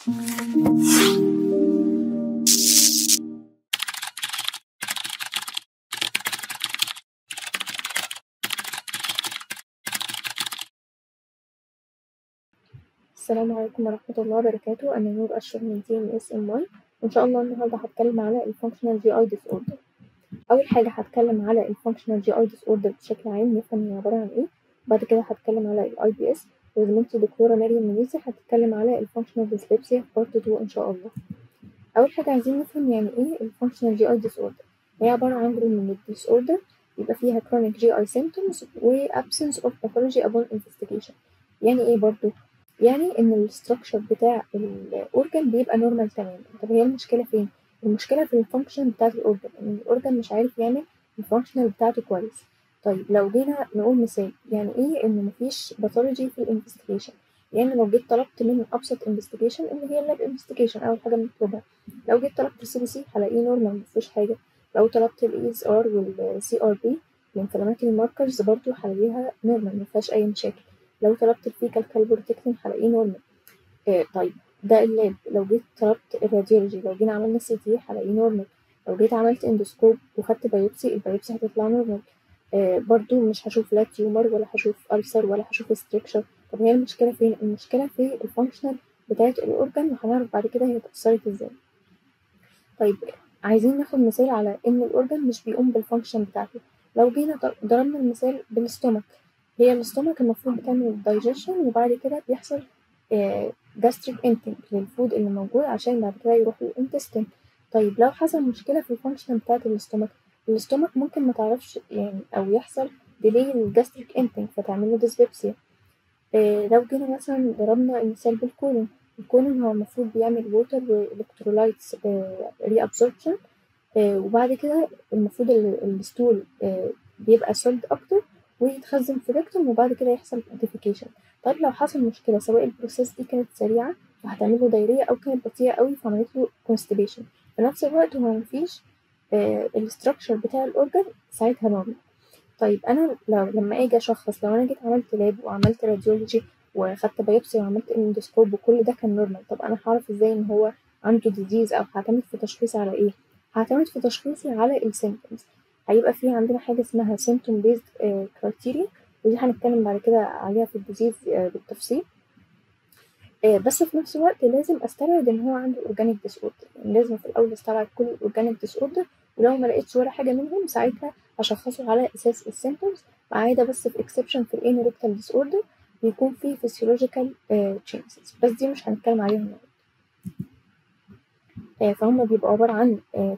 السلام عليكم ورحمة الله وبركاته أنا نور أشرف من تي ام اس ام واي وإن شاء الله النهاردة هتكلم على الفانكشنال جي اي ديس اوردر أول حاجة هتكلم على الفانكشنال جي اي ديس اوردر بشكل عام نفهم هي عبارة عن ايه بعد كده هتكلم على الاي بي اس وزميلتي دكتورة مريم منيسي هتتكلم على الفانكشنال ديسليبسيا بارت 2 إن شاء الله أول حاجة عايزين نفهم يعني ايه الفانكشنال جي اي ديس اوردر هي عبارة عن جروب من الديس اوردر يبقى فيها chronic GI symptoms و absence of pathology upon investigation يعني ايه برضو يعني ان الاستراكشر بتاع الاورجن بيبقى نورمال تمام طب هي المشكله فين المشكله في الفانكشن بتاعت الاورجن ان الاورجن مش عارف يعمل الفانكشنال بتاعته كويس طيب لو جينا نقول مثال يعني ايه ان مفيش باثولوجي في الانفستيجيشن يعني لو جيت طلبت من ابسط انفستيجيشن اللي هي اللاب انفستيجيشن اول حاجه بنطلبها لو جيت طلبت السي بي سي هلاقيه نورمال مفيهوش حاجه لو طلبت الاي اس ار والسي ار بي الانفلاماتوري ماركرز برضو هلاقيها نورمال مفيهاش اي مشاكل لو طلبت الفيكال كالبروتكتين هلاقيه نورمال آه طيب ده اللاب لو جيت طلبت الراديولوجي لو جينا عملنا سي تي هلاقيه نورمال لو جيت عملت اندوسكوب وخدت بايوبسي البايوبسي هتطلع نورمال آه برضو مش هشوف لا تيومر ولا هشوف ألسر ولا هشوف ستريكشر طب هي المشكلة فين؟ المشكلة في الفانكشنال بتاعت الأورجن وهنعرف بعد كده هي اتأثرت ازاي طيب عايزين ناخد مثال على إن الأورجن مش بيقوم بالفانكشن بتاعته لو جينا ضربنا المثال بالاستومك هي الاستومك المفروض بتعمل الدايجيشن وبعد كده بيحصل جاستريك انتنج للفود اللي موجود عشان بعد كده يروح للانتستين طيب لو حصل مشكلة في الفانكشن بتاعت الاستومك الاستومك ممكن ما تعرفش يعني او يحصل ديلي للجاستريك انتنج فتعمل له ديسبيبسيا إيه لو جينا مثلا ضربنا المثال بالكولون الكولون هو المفروض بيعمل ووتر والكترولايتس ري ابسوربشن وبعد كده المفروض الستول بيبقى سولد اكتر ويتخزن في ريكتوم وبعد كده يحصل بيوتيفيكيشن طيب لو حصل مشكله سواء البروسيس دي كانت سريعه فهتعمل له دايريه او كانت بطيئه قوي فعملت له كونستيبيشن في نفس الوقت هو مفيش آه الاستراكشر بتاع الاورجن ساعتها نورمال طيب انا لو لما اجي اشخص لو انا جيت عملت لاب وعملت راديولوجي وخدت بايوبسي وعملت اندوسكوب وكل ده كان نورمال طب انا هعرف ازاي ان هو عنده ديزيز او هعتمد في تشخيصي على ايه هعتمد في تشخيصي على السيمبتومز هيبقى في عندنا حاجة اسمها symptom based criteria ودي هنتكلم بعد كده عليها في الديزيز بالتفصيل بس في نفس الوقت لازم استبعد ان هو عنده اورجانيك ديس اوردر يعني لازم في الاول استبعد كل الاورجانيك ديس اوردر ولو ما لقيتش ولا حاجه منهم ساعتها هشخصه على اساس السيمبتومز ما عدا بس في اكسبشن في الانوركتال ديس اوردر بيكون في physiological changes بس دي مش هنتكلم عليهم النهارده فهم بيبقوا عبارة عن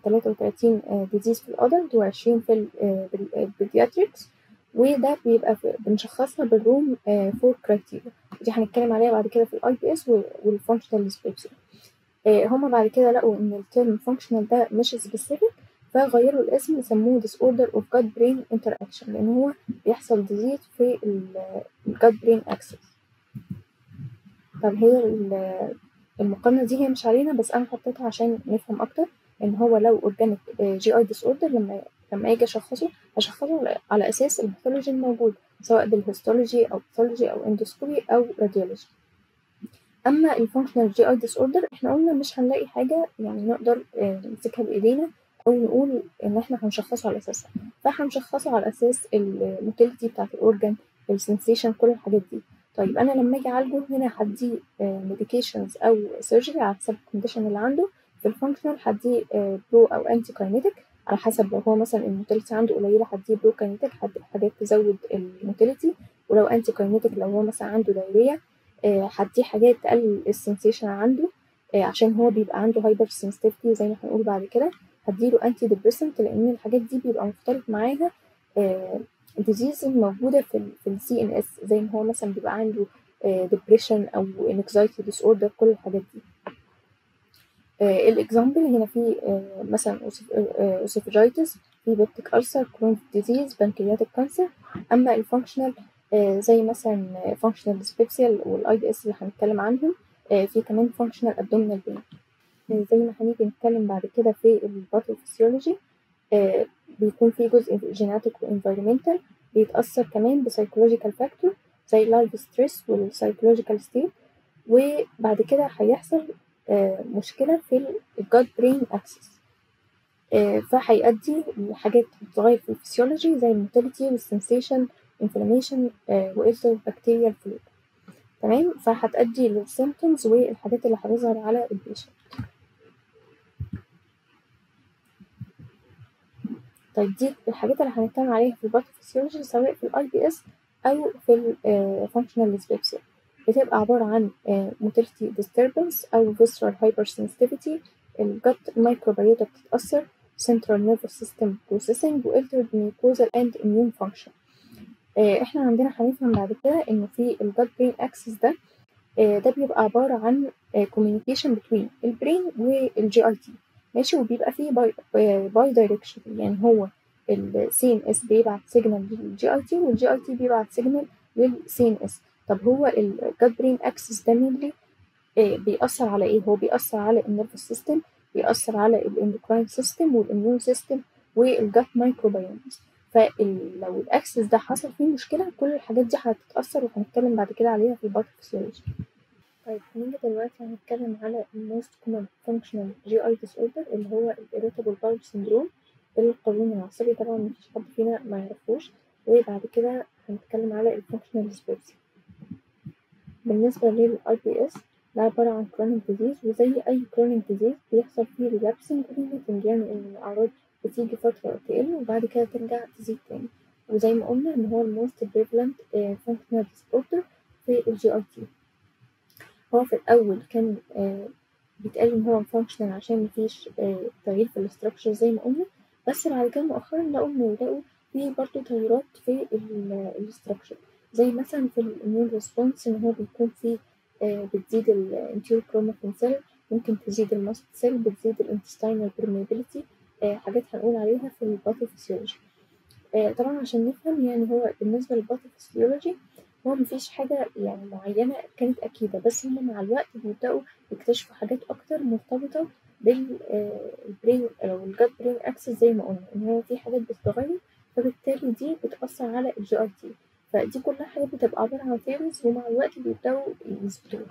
33 ديزيز في الأدلت و20 في البيدياتريكس وده بيبقى بنشخصها بالروم فور كرايتيريا دي هنتكلم عليها بعد كده في الاي بي اس والفانكشنال ديسبيبسيا هما بعد كده لقوا ان الترم فانكشنال ده مش سبيسيفيك فغيروا الاسم سموه disorder of gut brain interaction لان هو بيحصل ديزيز في الجت برين اكسس طب هي المقارنة دي هي مش علينا بس أنا حطيتها عشان نفهم أكتر إن هو لو أورجانيك جي أي ديس أوردر لما لما أجي أشخصه أشخصه على أساس الباثولوجي الموجود سواء بالهيستولوجي أو باثولوجي أو اندوسكوبي أو راديولوجي أما الفانكشنال جي أي ديس أوردر إحنا قلنا مش هنلاقي حاجة يعني نقدر نمسكها بإيدينا أو نقول إن إحنا هنشخصه على أساسها فهنشخصه على أساس الموتيليتي بتاعت الأورجان السنسيشن كل الحاجات دي طيب انا لما اجي اعالجه هنا هديه ميديكيشنز او سيرجري على حسب الكونديشن اللي عنده في الفانكشنال هديه برو او انتي كاينيتيك على حسب لو هو مثلا الموتيليتي عنده قليله هديه برو كاينيتيك حاجات تزود الموتيليتي ولو انتي كاينيتيك لو هو مثلا عنده دايريه هديه حاجات تقلل السنسيشن عنده عشان هو بيبقى عنده هايبر سنسيتيفيتي زي ما هنقول بعد كده هديله انتي ديبريسنت لان الحاجات دي بيبقى مختلط معاها الديزيز الموجودة في ال في السي ان اس زي ما هو مثلا بيبقى عنده ديبريشن او انكزايتي ديس اوردر كل الحاجات دي الاكزامبل هنا في مثلا اوسيفجايتس في بيبتيك ألسر كرونز ديزيز بنكرياتيك كانسر اما الفانكشنال زي مثلا فانكشنال ديسبيبسيا والاي بي اس اللي هنتكلم عنهم في كمان فانكشنال ابدومينال بين زي ما هنيجي نتكلم بعد كده في الباثوفيسيولوجي بيكون في جزء جيناتيك وانفيرومنتال بيتأثر كمان بسايكولوجيكال فاكتور زي اللايف ستريس والسايكولوجيكال ستيت وبعد كده هيحصل آه مشكلة في الجاد برين اكسس فهيؤدي لحاجات بتتغير في الفسيولوجي زي الموتيليتي والسنسيشن انفلاميشن وإلتر بكتيريال فلويد تمام فهتأدي للسيمتومز والحاجات اللي هتظهر على البيشنت طيب دي الحاجات اللي هنتكلم عليها في الباثوفيسيولوجي سواء في الاي بي اس او في الفانكشنال ديسبيبسيا بتبقى عبارة عن موتيليتي disturbance أو visceral hypersensitivity الجت مايكروبيوتا بتتأثر central nervous system processing و altered mucosal and immune function احنا عندنا هنفهم بعد كده انه في الجت برين اكسس ده ده بيبقى عبارة عن communication between البرين والجي اي تي ماشي وبيبقى فيه باي, باي دايركشن يعني هو السي ان اس بيبعت سيجنال للجي اي تي والجي اي تي بيبعت سيجنال للسي ان اس طب هو الجت برين اكسس ده مينلي بيأثر على ايه؟ هو بيأثر على النيرفس سيستم بيأثر على الاندوكراين سيستم والاميون سيستم والجت مايكروبيومز فلو الاكسس ده حصل فيه مشكلة كل الحاجات دي هتتأثر وهنتكلم بعد كده عليها في الباثوفيسيولوجي طيب هنيجي دلوقتي هنتكلم على الموست كومن فانكشنال جي اي ديس اوردر اللي هو الاريتابل باول سندروم القولون العصبي طبعا مفيش حد فينا ما يعرفوش وبعد كده هنتكلم على الفانكشنال ديسبيبسي بالنسبة للاي بي اس ده عبارة عن كرونيك ديزيز وزي أي كرونيك ديزيز بيحصل فيه ريلابسنج ريميتنج يعني إن الأعراض بتيجي فترة تقل وبعد كده ترجع تزيد تاني وزي ما قلنا إن هو الموست بريفلنت فانكشنال ديسوردر في الجي اي تي هو في الأول كان آه بيتقال إن هو فانكشنال عشان مفيش آه تغيير في الاستراكشر زي ما قلنا بس بعد كده مؤخرا لقوا إنه يلاقوا في برضه تغيرات في الاستراكشر زي مثلا في الاميون ريسبونس إن هو بيكون في آه بتزيد الانتيور كروماتين سيل ممكن تزيد الماست سيل بتزيد الانتستينال برميبيليتي حاجات هنقول عليها في الباثوفيسيولوجي طبعا عشان نفهم يعني هو بالنسبة للباثوفيسيولوجي هو مفيش حاجة يعني معينة كانت أكيدة بس هما مع الوقت بيبدأوا يكتشفوا حاجات أكتر مرتبطة بالبرين أو الجت برين أكسس زي ما قلنا إن هو في حاجات بتتغير فبالتالي دي بتأثر على الجي أي تي فدي كلها حاجات بتبقى عبارة عن ثيوريز ومع الوقت بيبدأوا يثبتوها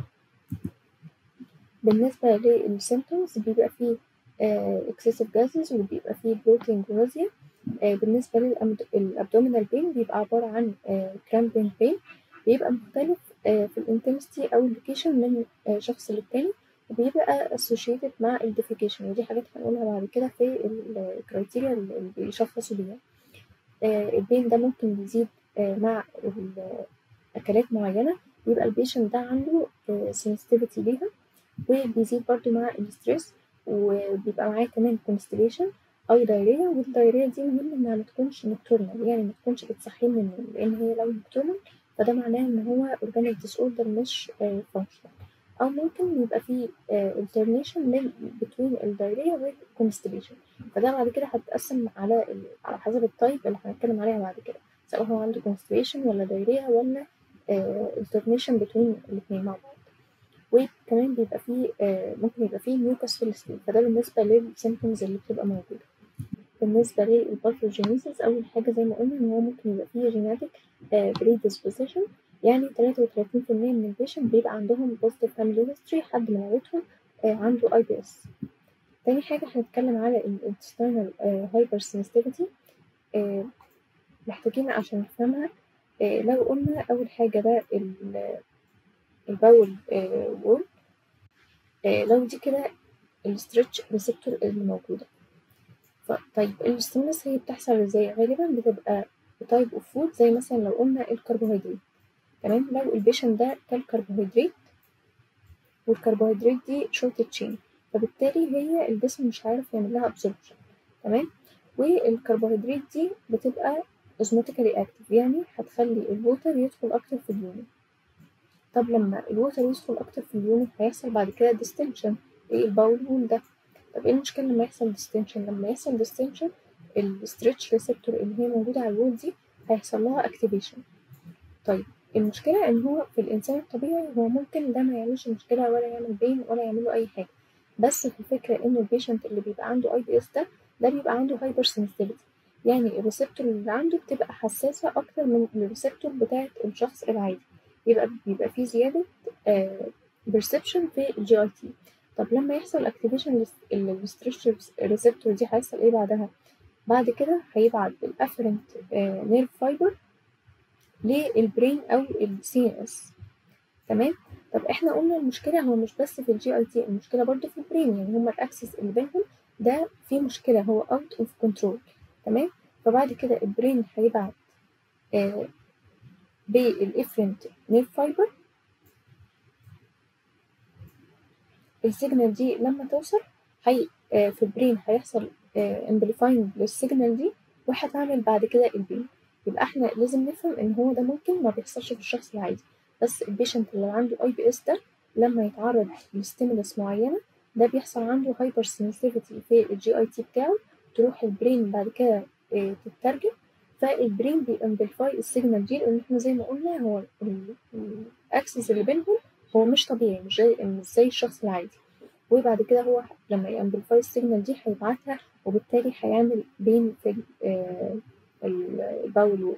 بالنسبة للسيمتومز بيبقى فيه اكسسيف جازز وبيبقى فيه بلوتنج ونوزيا بالنسبة للأبدومينال بين بيبقى عبارة عن كرامبين بين بيبقى مختلف في الانتنستي أو اللوكيشن من شخص للتاني وبيبقى associated مع الديفيكيشن ودي حاجات هنقولها بعد كده في الكرايتيريا اللي بيشخصوا بيها البين ده ممكن يزيد مع أكلات معينة بيبقى البيشنت ده عنده sensitivity ليها وبيزيد برضو مع الستريس وبيبقى معاه كمان constipation أو دايريا والدايريا دي مهم إنها متكونش نكتورنال يعني متكونش بتصحيه من النوم لأن هي لو نكتورنال فده معناه إن هو organic disorder مش functional أو ممكن يبقى فيه alternation من between الدايريا والconstipation فده بعد كده هتتقسم على على حسب التايب اللي هنتكلم عليها بعد كده سواء هو عنده constipation ولا دايريا ولا alternation between الاتنين مع بعض وكمان بيبقى فيه ممكن يبقى فيه ميوكس في السكين فده بالنسبة للسيمبتومز اللي بتبقى موجودة بالنسبة للباثوجينيسيس أول حاجة زي ما قلنا إن هو ممكن يبقى فيه جيناتيك بريدisposition يعني تلاتة وتلاتين في المية من البيشنت بيبقى عندهم بوزيتيف فاميلي هيستوري حد من عيلتهم عنده اي بي اس تاني حاجة هنتكلم على الانتستينال هايبر سنسيتيفيتي محتاجين عشان نفهمها لو قلنا أول حاجة ده الباول وول لو دي كده الستريتش ريسبتور اللي موجودة طيب الاستمنس هي بتحصل ازاي غالبا بتبقى تايب اوف فود زي مثلا لو قلنا الكربوهيدرات تمام لو البيشنت ده كل كربوهيدرات والكربوهيدرات دي شورت تشين فبالتالي هي الجسم مش عارف يعمل لها ابسوربشن تمام والكربوهيدرات دي بتبقى اوزموتيكالي اكتف يعني هتخلي الووتر يدخل اكتر في اليونت طب لما الووتر يدخل اكتر في اليونت هيحصل بعد كده ديستنشن ايه الباول وول ده طب ايه المشكله لما يحصل ديستنشن لما يحصل ديستنشن الستريتش ريسبتور اللي هي موجوده على الوول دي هيحصل لها اكتيفيشن طيب المشكله ان هو في الانسان الطبيعي هو ممكن ده ما يعملش مشكله ولا يعمل بين ولا يعمل له اي حاجه بس في الفكره ان البيشنت اللي بيبقى عنده اي بي اس ده ده بيبقى عنده هايبر سنسيتيفيتي يعني الريسبتور اللي عنده بتبقى حساسه اكتر من الريسبتور بتاعه الشخص العادي يبقى بيبقى في زياده بيرسبشن في الجي اي تي طب لما يحصل اكتيفيشن للستريتش ريسبتور دي هيحصل ايه بعدها بعد كده هيبعت الافرنت نيرف فايبر للبرين او السي ان اس تمام طب احنا قلنا المشكله هو مش بس في الجي اي تي المشكله برضو في البرين يعني هما الاكسس اللي بينهم ده في مشكله هو اوت اوف كنترول تمام فبعد كده البرين هيبعت آه بالافرنت نيرف فايبر السيجنال دي لما توصل هي آه في البرين هيحصل امبليفاينج للسيجنال دي وهتعمل بعد كده البين يبقى احنا لازم نفهم ان هو ده ممكن ما بيحصلش في الشخص العادي بس البيشنت اللي عنده اي بي اس ده لما يتعرض لستيمولس معينه ده بيحصل عنده هايبر سنسيتيفيتي في الجي اي تي بتاعه تروح البرين بعد كده اه تترجم فالبرين بيامبليفاي السيجنال دي لان احنا زي ما قلنا هو الاكسس اللي بينهم هو مش طبيعي مش زي مش زي الشخص العادي وبعد كده هو لما يامبليفاي السيجنال دي هيبعتها وبالتالي هيعمل بين في اه الباول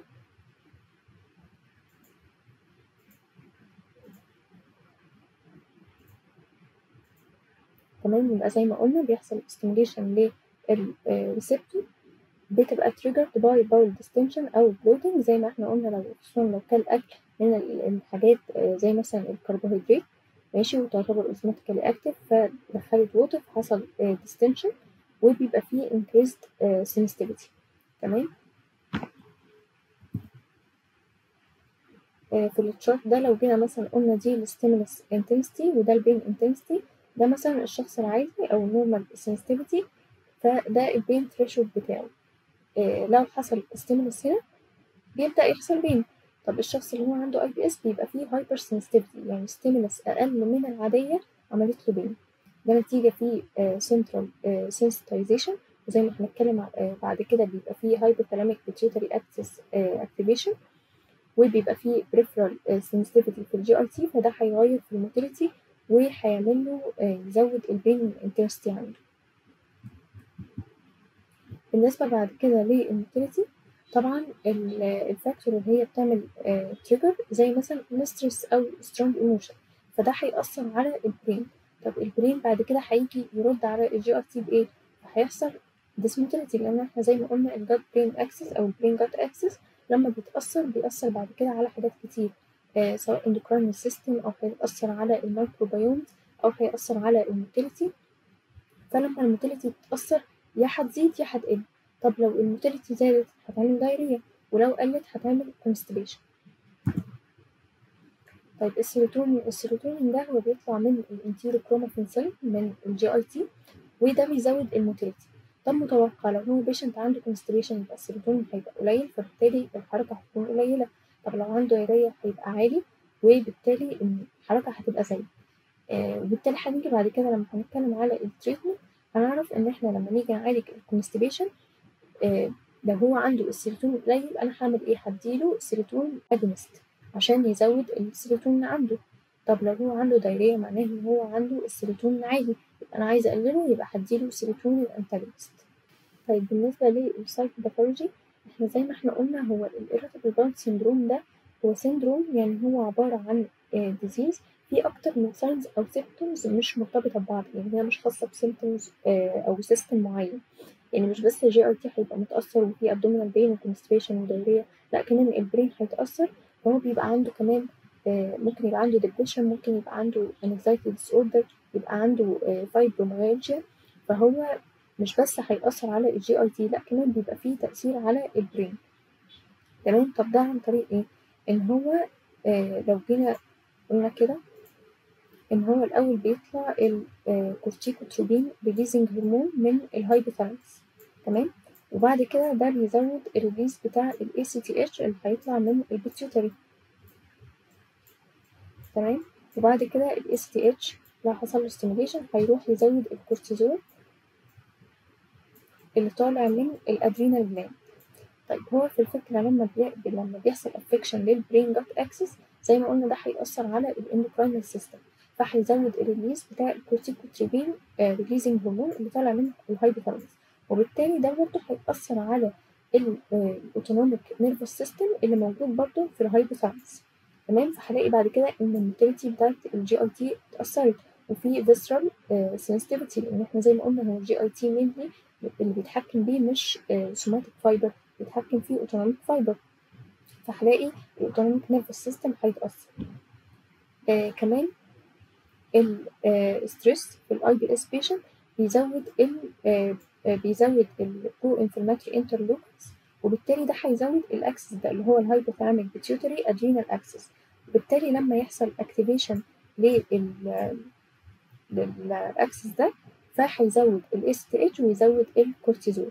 تمام يبقى زي ما قلنا بيحصل ستيميليشن للريسبتور بتبقى triggered by bowel distension أو bloating زي ما احنا قلنا لو خصوصا لو كان أكل من الحاجات زي مثلا الكربوهيدرات ماشي وتعتبر osmotically active فدخلت ووتر فحصل distension وبيبقى فيه increased sensitivity تمام في التشارت ده لو جينا مثلا قلنا دي الستيمولس انتنسيتي وده البين انتنسيتي ده مثلا الشخص العادي او النورمال سنسيتيفيتي فده البين ثريشولد بتاعه إيه لو حصل ستيمولس هنا بيبدا يحصل بين طب الشخص اللي هو عنده اي بي اس بيبقى فيه هايبر سنسيتيفيتي يعني ستيمولس اقل من العاديه عملت له بين ده نتيجه في سنترال سنسيتايزيشن وزي ما هنتكلم بعد كده بيبقى فيه هايبوثالاميك بيتيوتري اكسس اكتيفيشن وبيبقى فيه peripheral sensitivity في الجي اي تي فده هيغير في الموتيليتي وهيعمل له يزود البين انتنسيتي عنده بالنسبة بعد كده للموتيليتي طبعا الفاكتور اللي هي بتعمل تريجر زي مثلا الستريس او سترونج ايموشن فده هيأثر على البرين طب البرين بعد كده هيجي يرد على الجي ار تي بايه هيحصل ديسموتيليتي لان احنا زي ما قلنا الجات برين اكسس او البرين جات اكسس لما بيتأثر بيأثر بعد كده على حاجات كتير آه سواء اندوكراين سيستم أو هيأثر على الميكروبيوم أو هيأثر على الموتيليتي فلما الموتيليتي تتأثر يا هتزيد يا هتقل طب لو الموتيليتي زادت هتعمل دايرية ولو قلت هتعمل كونستيبيشن طيب السيروتونين السيروتونين ده هو بيطلع من الانتيرو كروماتين سيل من الجي اي تي وده بيزود الموتيليتي طب متوقع لو هو بيشنت عنده كونستريشن يبقى السيروتونين هيبقى قليل فبالتالي الحركة هتكون قليلة طب لو عنده دايرية هيبقى عالي وبالتالي الحركة هتبقى زايدة آه وبالتالي هنيجي بعد كده لما هنتكلم على التريتمنت هنعرف ان احنا لما نيجي نعالج الكونستيبيشن آه لو هو عنده السيروتونين قليل انا هعمل ايه هديله سيروتونين اجونست عشان يزود السيروتونين عنده طب لو هو عنده دايرية معناه ان هو عنده السيروتونين عالي يبقى انا عايزة اقلله يبقى هديله سيروتونين انتاجونست طيب بالنسبة للسايكوباثولوجي احنا زي ما احنا قلنا هو الاريتابل باوند سيندروم ده هو سيندروم يعني هو عبارة عن ديزيز في اكتر من ساينز او سيمبتومز مش مرتبطة ببعض يعني هي مش خاصة بسيمبتومز او سيستم معين يعني مش بس الجي ار تي هيبقى متأثر وفي ابدومينال بين وكونستيبيشن ودايرية لا كمان البرين هيتأثر فهو بيبقى عنده كمان ممكن يبقى عنده depression ممكن يبقى عنده anxiety disorder يبقى عنده fibromyalgia فهو مش بس هيأثر على الجي اي تي لا كمان بيبقى فيه تأثير على البرين تمام طب ده عن طريق ايه ان هو آه لو جينا قلنا كده ان هو الاول بيطلع الكورتيكوتروبين ريليزنج هرمون من الهايبوثالاموس تمام وبعد كده ده بيزود الريليز بتاع الاي سي تي اتش اللي هيطلع من البيتيوتري تمام وبعد كده الاي سي تي اتش لو حصل له ستيميليشن هيروح يزود الكورتيزول اللي طالع من الادرينال جلاند طيب هو في الفكرة لما بي... لما بيحصل افكشن للبرين جات اكسس زي ما قلنا ده هيأثر على الاندوكراينال سيستم فهيزود الريليز بتاع الكورتيكوتريبين ريليزنج هرمون اللي طالع من الهايبوثالاموس وبالتالي ده برضه هيأثر على الاوتونوميك نيرفس سيستم اللي موجود برضه في الهايبوثالاموس تمام فهلاقي بعد كده ان الموتيليتي بتاعت الجي اي تي اتأثرت وفي visceral sensitivity لان احنا زي ما قلنا هو الجي اي تي mainly اللي بيتحكم بيه مش سوماتيك فايبر بيتحكم فيه اوتونوميك فايبر فهلاقي الاوتونوميك نيرفس سيستم هيتأثر آه كمان الستريس في الاي بي اس بيشنت بيزود ال آه بيزود البرو انفلاماتوري انترلوكنز وبالتالي ده هيزود الاكسس ده اللي هو الهايبوثالاميك بيتيوتري ادرينال اكسس وبالتالي لما يحصل اكتيفيشن لل للاكسس ده فهيزود الاس تي اتش ويزود الكورتيزول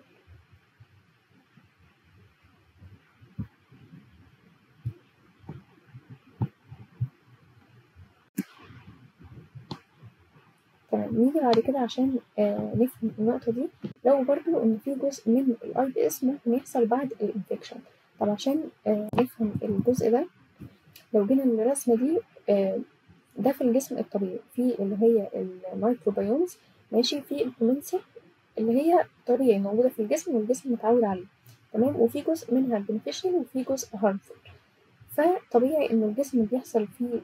تمام نيجي بعد كده عشان آه نفهم النقطة دي لو برضو إن في جزء من الأي بي إس ممكن يحصل بعد الإنفكشن طب عشان آه نفهم الجزء ده لو جينا للرسمة دي آه ده في الجسم الطبيعي في اللي هي الميكروبيومز ماشي في الكومنسا اللي هي طبيعي موجودة في الجسم والجسم متعود عليه تمام وفي جزء منها بنفيشال وفي جزء هارمفul فطبيعي إن الجسم بيحصل فيه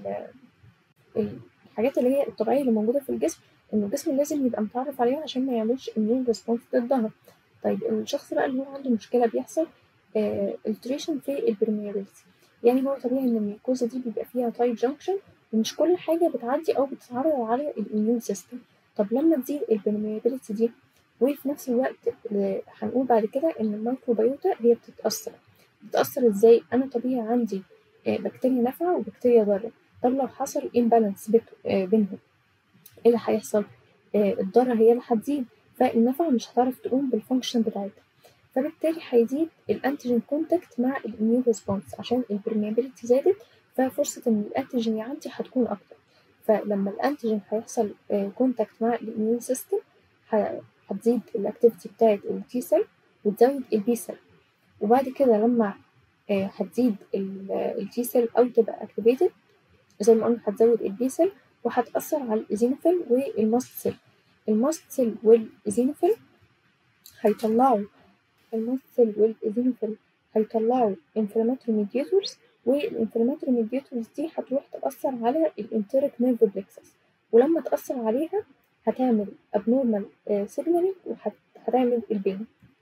الحاجات اللي هي الطبيعية اللي موجودة في الجسم إن الجسم لازم يبقى متعرف عليها عشان ما يعملش immune response ضدها طيب الشخص بقى اللي هو عنده مشكلة بيحصل alteration في البرميابيلتي يعني هو طبيعي إن الميكوزا دي بيبقى فيها تايب جانكشن ومش كل حاجة بتعدي أو بتتعرض على الإميون سيستم طب لما تزيد البرميابيلتي دي وفي نفس الوقت هنقول بعد كده إن الميكروبيوتا هي بتتأثر بتتأثر إزاي؟ أنا طبيعي عندي بكتيريا نافعة وبكتيريا ضارة طب لو حصل امبالانس بينهم ايه اللي هيحصل؟ الضارة هي اللي هتزيد فالنافعة مش هتعرف تقوم بالفانكشن بتاعتها فبالتالي هيزيد الانتيجين كونتاكت مع الاميون ريسبونس عشان البرميابيلتي زادت ففرصة ان الانتيجين يعدي هتكون اكتر فلما الانتيجين هيحصل كونتاكت مع الاميون سيستم هتزيد الاكتيفيتي بتاعت التي سيل وتزود البي سيل وبعد كده لما هتزيد التي سيل او تبقى اكتيفيتد زي ما قلنا هتزود البي سيل وهتأثر على الإيزينوفيل والماست سيل الماست سيل والإيزينوفيل هيطلعوا الماست سيل والإيزينوفيل هيطلعوا inflammatory mediators والانفلاماتوري ميدياتورز دي هتروح تأثر على الانتريك نيرف بلكسس ولما تأثر عليها هتعمل abnormal signaling وهتعمل البين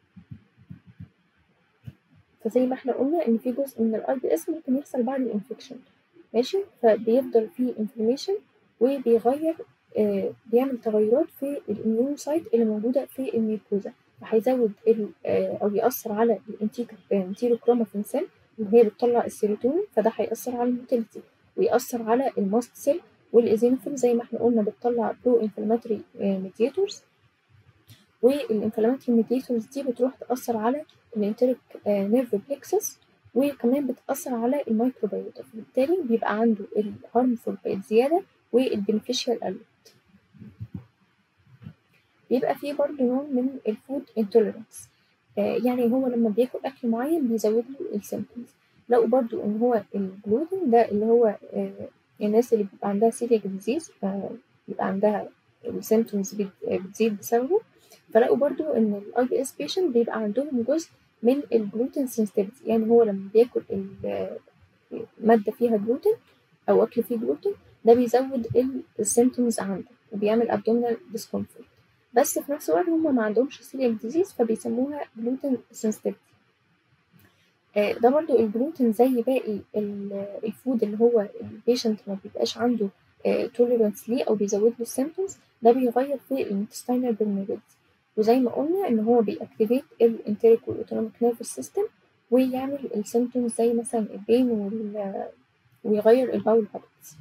فزي ما احنا قلنا ان في جزء من الاي بي اس ممكن يحصل بعد الانفكشن ماشي فبيفضل فيه انفلاميشن وبيغير آه بيعمل تغيرات في الاميون سايت اللي موجوده في الميكوزا فهيزود آه او يأثر على الانتيروكرومافين سيل اللي هي بتطلع السيروتونين فده هيأثر على الموتيليتي ويأثر على الماست سيل والايزينوفيل زي ما احنا قلنا بتطلع برو انفلاماتوري ميدياتورز والانفلاماتوري ميدياتورز دي بتروح تأثر على الانتريك نيرف بلكسس وكمان بتأثر على الميكروبيوتا فبالتالي بيبقى عنده الهارمفول بقت زيادة والبنفيشال قلت بيبقى فيه برضه نوع من الفود انتوليرانس آه يعني هو لما بياكل أكل معين بيزود له السيمبتومز لقوا برضه إن هو الجلوتين ده اللي هو آه الناس اللي بيبقى عندها سيلياك ديزيز بيبقى عندها السيمبتومز بتزيد بسببه فلقوا برضه إن الأي بي إس بيشنت بيبقى عندهم جزء من الجلوتين سنسيتيفيتي يعني هو لما بياكل مادة فيها جلوتين أو أكل فيه جلوتين ده بيزود السيمتومز عنده وبيعمل abdominal discomfort بس في نفس الوقت هما ما عندهمش سيلياك ديزيز فبيسموها جلوتين سنسيتيفيتي ده برضو الجلوتين زي باقي الفود اللي هو البيشنت ما بيبقاش عنده توليرانس ليه أو بيزود له السيمتومز ده بيغير في الانتستينال برميبيلتي وزي ما قلنا ان هو بيأكتيفيت الانتريك والاوتونوميك نيرفس سيستم ويعمل السيمتومز زي مثلا البين وال... ويغير الباول هابتس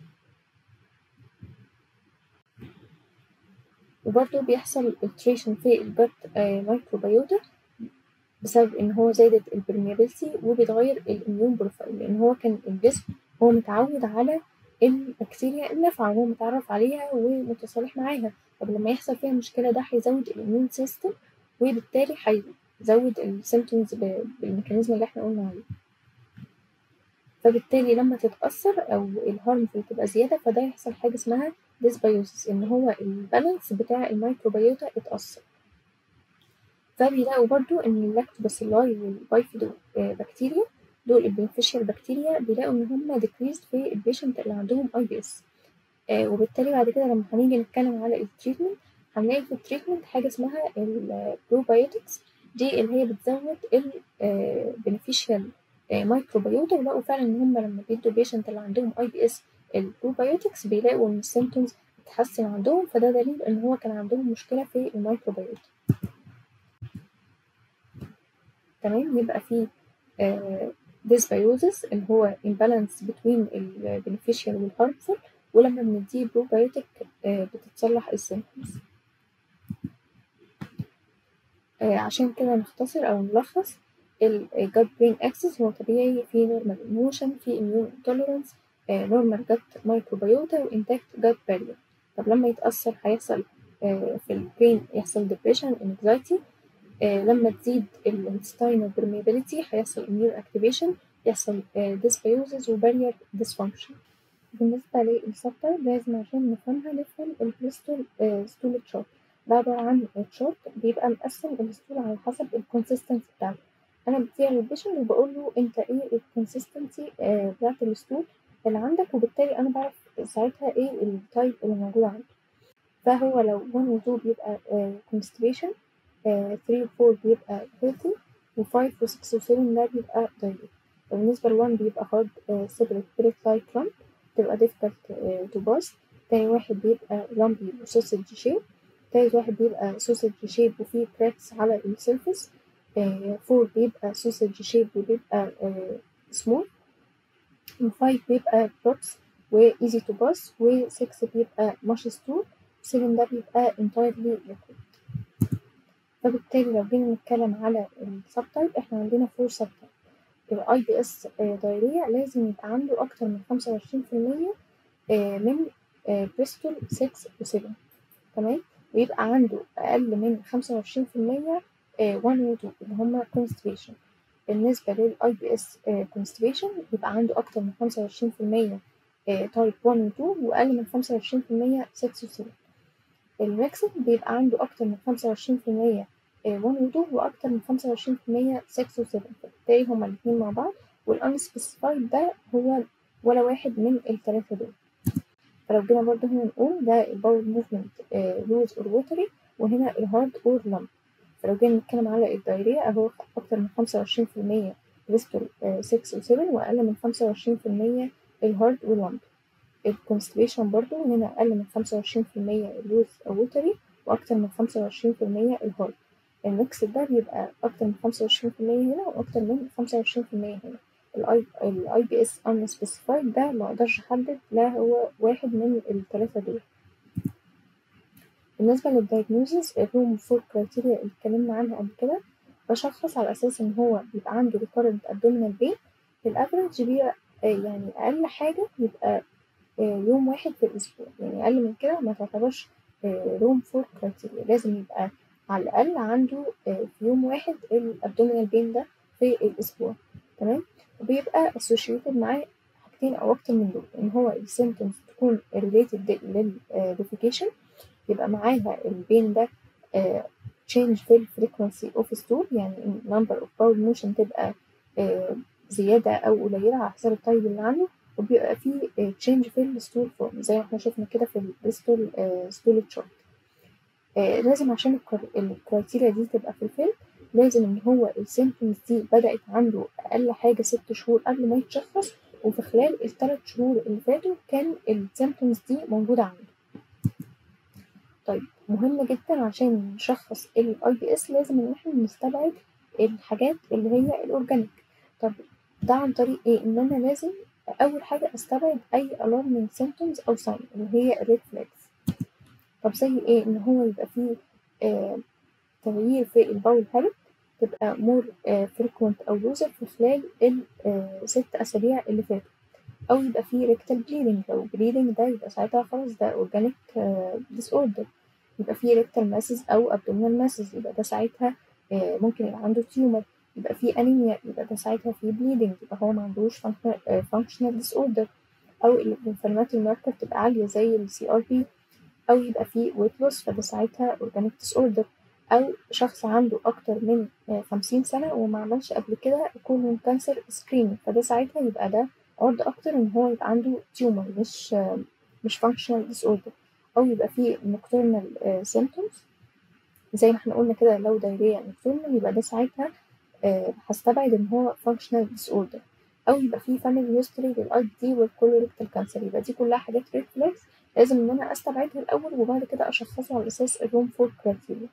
وبرضه بيحصل filtration في الجت مايكروبيوتا بسبب ان هو زادت البرميابيلتي وبيتغير الاميون بروفايل لان هو كان الجسم هو متعود على البكتيريا النافعة وهو متعرف عليها ومتصالح معاها طب لما يحصل فيها مشكلة ده هيزود الاميون سيستم وبالتالي هيزود السيمتومز بالميكانيزم اللي احنا قلنا عليه فبالتالي لما تتأثر أو الهارمفul تبقى زيادة فده يحصل حاجة اسمها ديسبيوسيس إن هو البالانس بتاع الميكروبيوتا اتأثر فبيلاقوا برضو إن اللاكتوباسيلاي والبايفيدو بكتيريا دول البنفيشال بكتيريا بيلاقوا إن هما decreased في البيشنت اللي عندهم اي بي اس آه وبالتالي بعد كده لما هنيجي نتكلم على التريتمنت هنلاقي في التريتمنت حاجة اسمها البروبايوتكس دي اللي هي بتزود البنفيشال مايكروبيوتا ولقوا فعلا ان هم لما بيدوا البيشنت اللي عندهم اي بي اس البروبايوتكس بيلاقوا ان السيمتومز بتتحسن عندهم فده دليل ان هو كان عندهم مشكلة في الميكروبيوتا تمام يبقى في dysbiosis اللي هو imbalance between ال beneficial وال harmful ولما بنديه بروبايوتيك بتتصلح السيمتومز عشان كده نختصر أو نلخص ال gut brain axis هو طبيعي في normal emotion في immune tolerance normal gut microbiota و intact gut barrier طب لما يتأثر هيحصل في البرين يحصل depression anxiety لما تزيد الانتستينال permeability هيحصل immune activation يحصل dysbiosis و barrier dysfunction بالنسبة للسبتايب لازم عشان نفهمها نفهم البريستول ستول تشارت ده عبارة عن تشارت بيبقى مقسم الستول على حسب الكونسيستنسي بتاعته أنا بديها للبيشنت وبقول له أنت إيه الكونسيستنسي بتاعت الستول اللي عندك وبالتالي أنا بعرف ساعتها إيه التايب اللي موجود عنده فهو لو 1 و 2 بيبقى constipation 3 و 4 بيبقى healthy و 5 و 6 و 7 ده بيبقى diarrhea بالنسبة ل 1 بيبقى hard separate breath like lump بتبقى difficult to pass تاني واحد بيبقى lumpy و sausage shape تالت واحد بيبقى sausage shape وفيه cracks على السيرفيس فور بيبقى sausage shape وبيبقى small و 5 بيبقى props و easy to pass و 6 بيبقى mush stool 7 ده بيبقى entirely liquid فبالتالي لو جينا نتكلم على السب تايب احنا عندنا فور سب تايب الاي بي اس دايريا لازم يبقى عنده اكتر من خمسة وعشرين في المية من بريستول 6 و 7 تمام ويبقى عنده اقل من خمسة وعشرين في المية 1 و 2 اللي هما constipation بالنسبة للاي بي اس constipation يبقى عنده اكتر من خمسة وعشرين في المية تايب 1 و 2 واقل من خمسة وعشرين في المية 6 و 7 الميكسد بيبقى عنده اكتر من خمسة وعشرين في المية 1 و 2 وأكتر من خمسة وعشرين في المية 6 و 7 فبالتالي هما الاتنين مع بعض والأنسبيسيفايد ده هو ولا واحد من التلاتة دول فلو جينا برضه هنا نقول ده الباول موفمنت لوز أور ووتري وهنا الهارد أور لامب فلو جينا نتكلم على الدايريا أهو أكتر من خمسة وعشرين في المية بريستول 6 و 7 وأقل من خمسة وعشرين في المية الهارد واللامب الكونستيبيشن برضه هنا أقل من خمسة وعشرين في المية اللوز أو ووتري وأكتر من خمسة وعشرين في المية الهارد الميكس ده بيبقى أكتر من خمسة وعشرين في المية هنا وأكتر من خمسة وعشرين في المية هنا الاي الاي بي اس unspecified ده مقدرش أحدد لا هو واحد من التلاتة دول بالنسبة للدايجنوزز الروم فور كرايتيريا اللي اتكلمنا عنها قبل كده بشخص على أساس إن هو بيبقى عنده recurrent abdominal pain الأفرج بيبقى يعني أقل حاجة يبقى يوم واحد في الأسبوع يعني أقل من كده ما تعتبرش روم فور كرايتيريا لازم يبقى على الأقل عنده في يوم واحد الأبدومينال بين ده في الأسبوع تمام وبيبقى associated معاه حاجتين أو أكتر من دول إن هو السيمتومز تكون related للديفيكيشن يبقى معاها البين ده change في الفريكونسي اوف stool يعني number of bowel motion تبقى زيادة أو قليلة على حسب الطيب اللي عنده وبيبقى فيه change في الستول فورم زي ما احنا شفنا كده في الستول ستول تشارت آه لازم عشان الكرايتيريا دي تبقى في الفيلم لازم ان هو السيمتومز دي بدأت عنده اقل حاجة ست شهور قبل ما يتشخص وفي خلال الثلاث شهور اللي فاتوا كان السيمتومز دي موجودة عنده طيب مهم جدا عشان نشخص الاي بي اس لازم ان احنا نستبعد الحاجات اللي هي الاورجانيك طب ده عن طريق ايه ان انا لازم اول حاجة استبعد اي alarming symptoms او sign اللي هي الريد فلاجز طب زي ايه ان هو يبقى فيه آه تغيير في الباول هابت تبقى مور آه frequent او لوزر في خلال الست اسابيع اللي فاتوا او يبقى فيه ريكتال بليدنج لو بليدنج ده يبقى ساعتها خلاص ده اورجانيك ديس اوردر يبقى فيه ريكتال ماسز او ابدومينال ماسز يبقى ده ساعتها آه ممكن يبقى عنده تيومر يبقى فيه انيميا يبقى ده ساعتها فيه بليدنج يبقى هو ما عندوش فانكشنال ديس اوردر او الانفلامات الماركر تبقى عالية زي السي ار بي أو يبقى فيه ويت لوس فده ساعتها أورجانيك ديس أوردر أو شخص عنده أكتر من خمسين سنة وما عملش قبل كده كولون كانسر سكرينينج فده ساعتها يبقى ده عرض أكتر إن هو يبقى عنده تيومر مش مش functional disorder أو يبقى فيه nocturnal آه symptoms زي ما احنا قلنا كده لو diarrhea nocturnal يبقى ده ساعتها آه هستبعد إن هو functional disorder أو يبقى فيه family history للأي بي دي والكولوريكتال كانسر يبقى دي كلها حاجات ريد فلاجز لازم إن أنا أستبعدها الأول وبعد كده أشخصه على أساس الروم فور كرايتيريا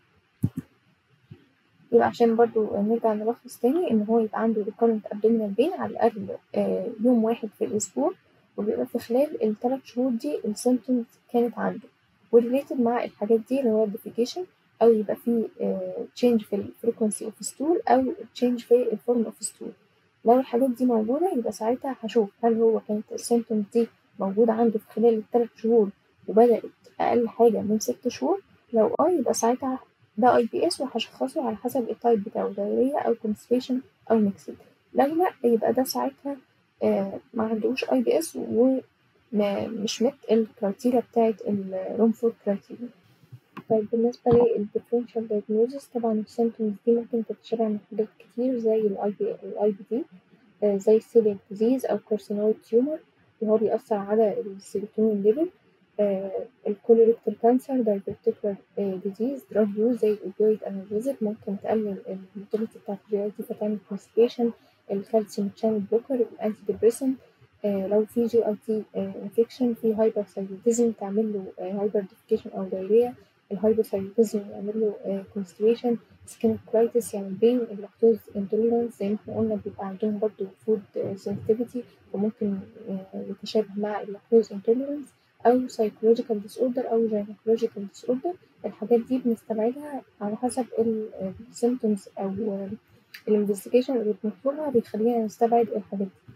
يبقى عشان برضو نرجع نلخص تاني إن هو يبقى عنده recurrent abdominal pain على الأقل آه يوم واحد في الأسبوع وبيبقى في خلال الثلاث شهور دي السيمتومز كانت عنده وريليتد مع الحاجات دي اللي هو الديفيكيشن أو يبقى في تشينج في الفريكونسي اوف ستول أو تشينج في الفورم اوف ستول لو الحاجات دي موجودة يبقى ساعتها هشوف هل هو كانت السيمتومز دي موجودة عنده في خلال الثلاث شهور وبدأت أقل حاجة من ست شهور لو اه يبقى ساعتها ده اي بي اس وهشخصه على حسب التايب بتاعه دايرية أو كونستيبيشن أو ميكسد لو لأ يبقى ده ساعتها آه ما عندوش اي بي اس ومش مت الكرايتيريا بتاعت الروم فور كرايتيريا طيب بالنسبة للديفرنشال دايجنوزس طبعا السيمتومز دي ممكن تتشابه من حاجات كتير زي الاي بي الاي بي دي آه زي السيليك ديزيز أو كارسينويد تيومر اللي هو بيأثر على السيروتونين ليفل آه الكولوريكتال كانسر دايفرتيكولار ديزيز دراج يوز زي الاوبيويد انالجيزك ممكن تقلل الموتيليتي بتاعت الجي اي تي فتعمل كونستيبيشن الكالسيوم تشانل بلوكر الانتي ديبريسنت آه لو في جي اي تي انفكشن في هايبر ثايرويدزم تعمل له هايبر ديفيكيشن او دايريا الهايبر ثايرويدزم يعمل له كونستيبيشن سكين كولايتس يعني بين اللاكتوز انتوليرانس زي ما احنا قلنا بيبقى عندهم برضه فود سنسيتيفيتي وممكن يتشابه مع اللاكتوز انتوليرانس أو psychological disorder أو gynecological disorder الحاجات دي بنستبعدها على حسب السيمتومز أو الانفستيجيشن اللي بنطلبها بيخلينا نستبعد الحاجات دي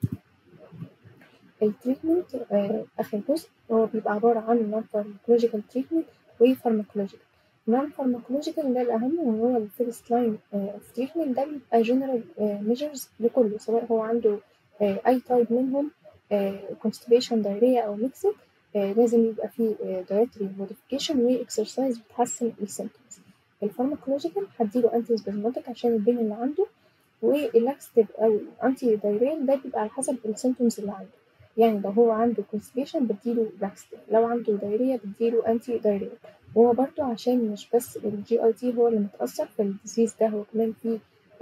التريتمنت آه آخر جزء هو بيبقى عبارة عن non pharmacological treatment و pharmacological non pharmacological ده الأهم وهو ال first line of treatment ده بيبقى general measures لكله سواء هو عنده آه أي type منهم آه constipation diarrhea أو mixed آه لازم يبقى فيه آه dietary modification و exercise بتحسن السيمتومز الفارماكولوجيكال هديله انتي سبازماتيك عشان البين اللي عنده واللاكستيف او الانتي دايرين ده بيبقى على حسب السيمتومز اللي عنده يعني لو هو عنده constipation بديله لاكستيف لو عنده دايريا بديله انتي دايرين وهو برضو عشان مش بس الجي اي تي هو اللي متأثر في الديزيز ده هو كمان في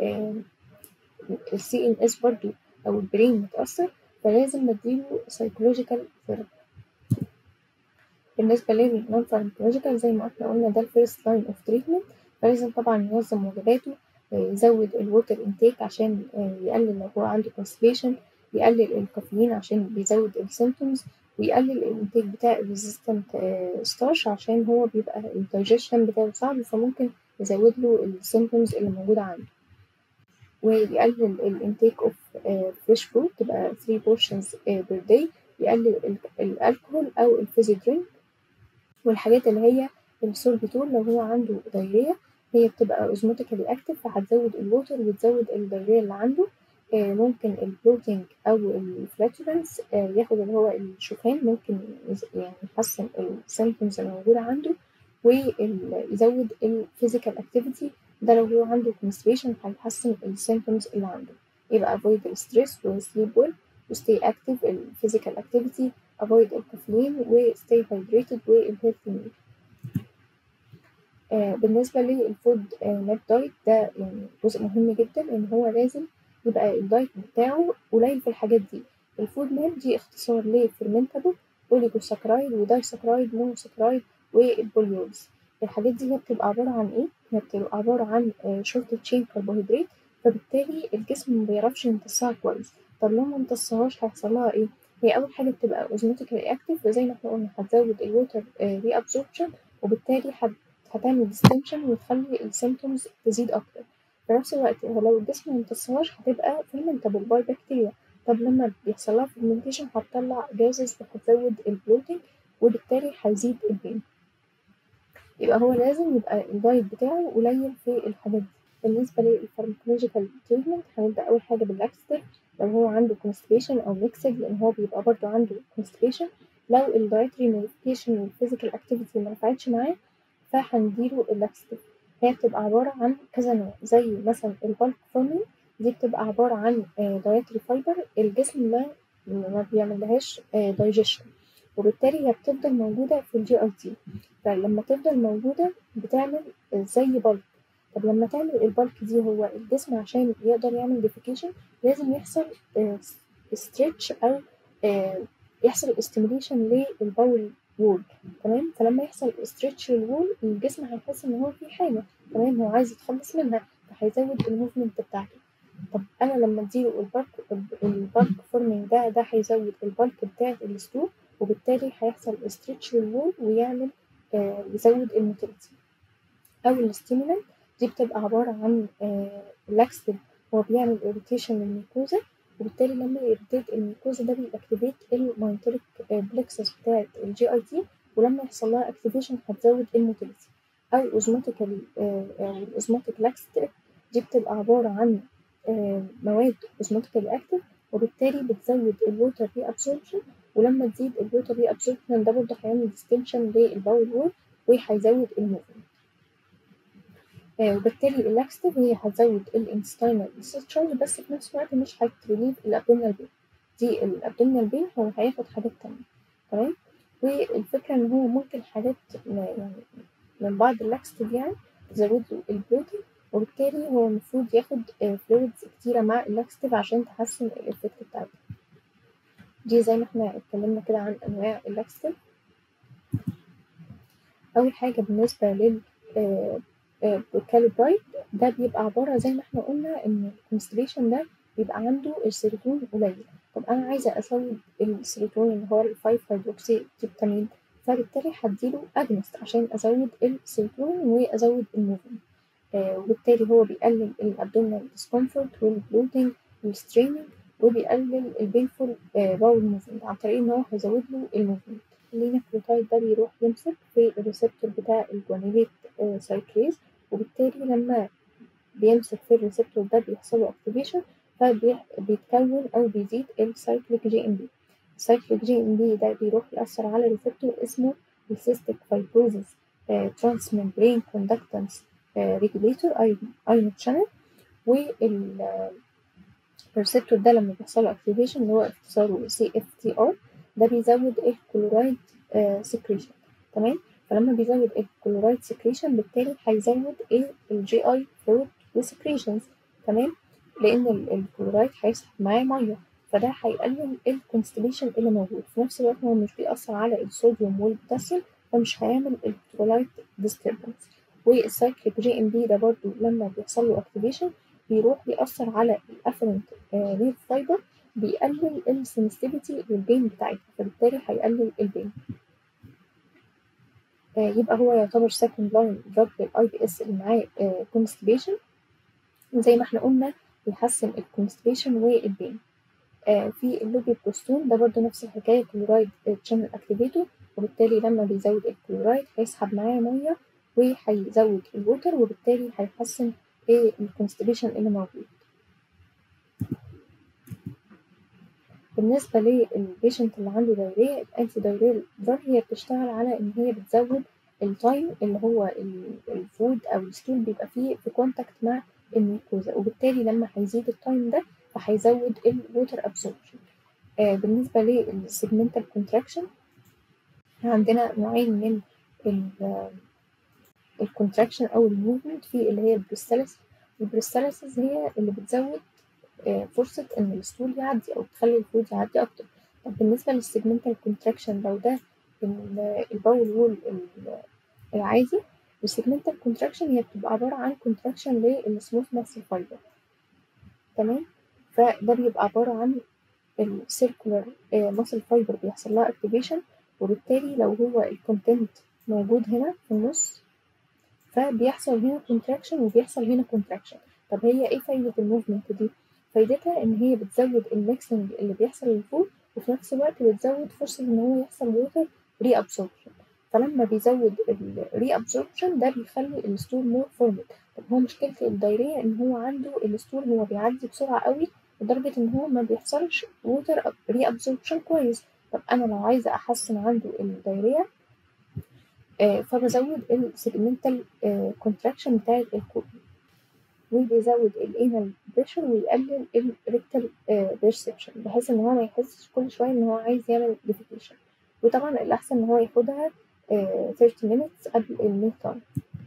السي ان اس برضو او البرين متأثر فلازم نديله psychological therapy بالنسبة للنون فارماكولوجيكال زي ما احنا قلنا ده الفيرست لاين اوف تريتمنت فلازم طبعا ينظم وجباته يزود الووتر انتيك عشان يقلل لو هو عنده constipation يقلل الكافيين عشان بيزود السيمتومز ويقلل الانتيك بتاع الريزيستنت ستارش عشان هو بيبقى الدايجيشن بتاعه صعب فممكن يزود له السيمتومز اللي موجودة عنده ويقلل الانتيك اوف فريش فروت تبقى 3 بورشنز بير داي يقلل الالكهول او الفيزي درينك والحاجات اللي هي السوربيتول لو هو عنده دايريا هي بتبقى اوزموتيكالي اكتف فهتزود الووتر وتزود الدايريا اللي عنده آه ممكن البلوتينج او الفلاتولنس آه ياخد اللي هو الشوفان ممكن يعني يحسن السيمتومز اللي موجودة عنده ويزود الفيزيكال اكتيفيتي ده لو هو عنده constipation هيحسن السيمتومز اللي عنده يبقى avoid الستريس و sleep well و stay active ال physical activity avoid الكافيين و stay hydrated والhealthy meal آه بالنسبة للفود ماب دايت ده يعني جزء مهم جدا ان هو لازم يبقى الدايت بتاعه قليل في الحاجات دي الفود ماب دي اختصار لفرمنتابل اوليجوساكرايد ودايساكرايد مونوساكرايد والبوليولز الحاجات دي هي بتبقى عبارة عن ايه؟ هي بتبقى عبارة عن شورت تشين كربوهيدرات فبالتالي الجسم مبيعرفش يمتصها كويس طب لو ممتصهاش هيحصل لها ايه؟ هي أول حاجة بتبقى اوزموتيكالي اكتف وزي ما احنا قلنا هتزود الووتر ري ابسوربشن وبالتالي هتعمل ديستنشن وتخلي السيمتومز تزيد أكتر في نفس الوقت لو الجسم ممتصهاش هتبقى فيرمنتابل باي بكتيريا طب لما بيحصل لها فيرمنتيشن هتطلع جازز وهتزود البلوتينج وبالتالي هيزيد البين يبقى هو لازم يبقى الدايت بتاعه قليل في الحاجات دي بالنسبة للفارماكولوجيكال تريتمنت هنبدأ أول حاجة باللاكستيف لو هو عنده constipation أو ميكسد لأن هو بيبقى برضه عنده constipation لو الدايتري موديفيكيشن والفيزيكال اكتيفيتي منفعتش معاه فهنديله اللاكستيف هي بتبقى عبارة عن كذا نوع زي مثلا البالك فورمين دي بتبقى عبارة عن دايتري فايبر الجسم ما ما بيعملهاش دايجيشن وبالتالي هي بتفضل موجودة في الجي اي تي فلما تفضل موجودة بتعمل زي بلك طب لما تعمل البلك دي هو الجسم عشان يقدر يعمل ديفيكيشن لازم يحصل ستريتش او آه يحصل استيميليشن للبول وول تمام فلما يحصل ستريتش للوول الجسم هيحس ان هو في حاجه تمام هو عايز يتخلص منها فهيزود الموفمنت بتاعته طب انا لما اديله البلك البلك فورمينج ده ده هيزود البلك بتاعت الستول وبالتالي هيحصل ستريتش للوول ويعمل آه يزود الموتيلتي او الاستيمولانت دي بتبقى عباره عن آه لاكستيف هو بيعمل اريتيشن للميكوزا وبالتالي لما يريتيت الميكوزا ده بيأكتيفيت الماينتريك بلكسس بتاعت الجي اي تي ولما يحصل لها اكتيفيشن هتزود الموتيلتي او الاوزموتيكال او الاوزموتيك لاكستيف دي بتبقى عباره عن آه مواد اوزموتيكال اكتيف وبالتالي بتزود الووتر ري ابسوربشن ولما تزيد الووتر ري ابسوربشن ده برضه هيعمل ديستنشن للباول وول وهيزود الموفمنت آه وبالتالي اللاكستيف هي هتزود الانستاينال ديسشارج بس في نفس الوقت مش هتريليف الابدومينال بين دي الابدومينال بين هو هياخد حاجات تانية تمام والفكرة ان هو ممكن حاجات يعني من بعض اللاكستيف يعني تزود له البروتين وبالتالي هو المفروض ياخد فلويدز كتيرة مع اللاكستيف عشان تحسن الإفكت بتاعته دي زي ما احنا اتكلمنا كده عن أنواع اللاكستيف أول حاجة بالنسبة لل كاليبرايد ده بيبقى عبارة زي ما احنا قلنا إن الكونستليشن ده بيبقى عنده السيروتونين قليل طب أنا عايزة أزود السيروتونين اللي هو الفايف هيدروكسي تريبتامين فبالتالي هديله أجنست عشان أزود السيروتونين وأزود الموفمنت آه وبالتالي هو بيقلل الابدومينال ديسكومفورت والبلوتنج والستريننج وبيقلل البينفول آه باول موفمنت عن طريق ان هو هيزود له الموفمنت اللينافلوتايد ده بيروح يمسك في الريسبتور بتاع الجوانيليت آه سايكليز وبالتالي لما بيمسك في الريسبتور ده بيحصل له اكتيفيشن فبيتكون او بيزيد السايكليك جي ام بي السايكليك جي ام بي ده بيروح يأثر على ريسبتور اسمه السيستيك فايبروزيس ترانس ممبرين كوندكتنس ريجوليتور ايون شانل والريسبتور ده لما بيحصل له اكتيفيشن اللي هو اختصاره سي اف تي ار ده بيزود الكلورايد سكريشن تمام فلما بيزود الكلورايد سكريشن بالتالي هيزود الجي اي فلويد وسكريشنز تمام لان الكلورايد هيسحب معاه ميه فده هيقلل الكونستليشن اللي موجود في نفس الوقت هو مش بيأثر على الصوديوم والبوتاسيوم فمش هيعمل الكترولايت ديستربنس والسايكليك جي ام بي ده برضو لما بيحصل له اكتيفيشن بيروح يأثر على الافرنت نير فايبر بيقلل السنسيتيفيتي للبين بتاعتها فبالتالي هيقلل البين آه يبقى هو يعتبر سكند لاين دراج للاي بي اس اللي معاه كونستيبيشن زي ما احنا قلنا بيحسن الكونستيبيشن والبين آه في اللوبيبروستون ده برضو نفس الحكايه كلورايد تشانل اكتيفيتور وبالتالي لما بيزود الكلورايد هيسحب معاه ميه وهيزود الوتر وبالتالي هيحسن ايه الكونستيبيشن اللي موجود بالنسبة للبيشنت اللي عنده دورية الأنتي دورية دراج هي بتشتغل على إن هي بتزود التايم اللي هو الفود أو الستول بيبقى فيه في كونتاكت مع الميكوزا وبالتالي لما هيزيد التايم ده فهيزود الووتر ابسوربشن آه بالنسبة للسيجمنتال كونتراكشن عندنا نوعين من الكونتراكشن او الموفمنت في اللي هي البريستاليس البريستاليسيس هي اللي بتزود فرصة ان الستول يعدي او تخلي الفود يعدي اكتر طب بالنسبة للسيجمنتال كونتراكشن لو ده الباول وول العادي السيجمنتال كونتراكشن هي بتبقى عبارة عن كونتراكشن للسموث ماسل فايبر تمام فده بيبقى عبارة عن السيركولار ماسل فايبر بيحصل لها اكتيفيشن وبالتالي لو هو الكونتنت موجود هنا في النص فبيحصل هنا كونتراكشن وبيحصل هنا كونتراكشن طب هي ايه فايدة الموفمنت دي؟ فايدتها ان هي بتزود الميكسنج اللي بيحصل للفود وفي نفس الوقت بتزود فرصة ان هو يحصل ووتر ري ابسوربشن فلما بيزود الري ابسوربشن ده بيخلي الستور مور فورمد طب هو مشكلة الدايرية ان هو عنده الستور هو بيعدي بسرعة قوي لدرجة ان هو ما بيحصلش ووتر ري ابسوربشن كويس طب انا لو عايزة احسن عنده الدايرية آه فبزود السيجمنتال كونتراكشن بتاع الكود وبيزود الانال بريشر ويقلل الريكتال بيرسبشن بحيث ان هو ما يحسش كل شويه ان هو عايز يعمل ديفيكيشن وطبعا الأحسن إن هو ياخدها 30 minutes قبل الميل تايم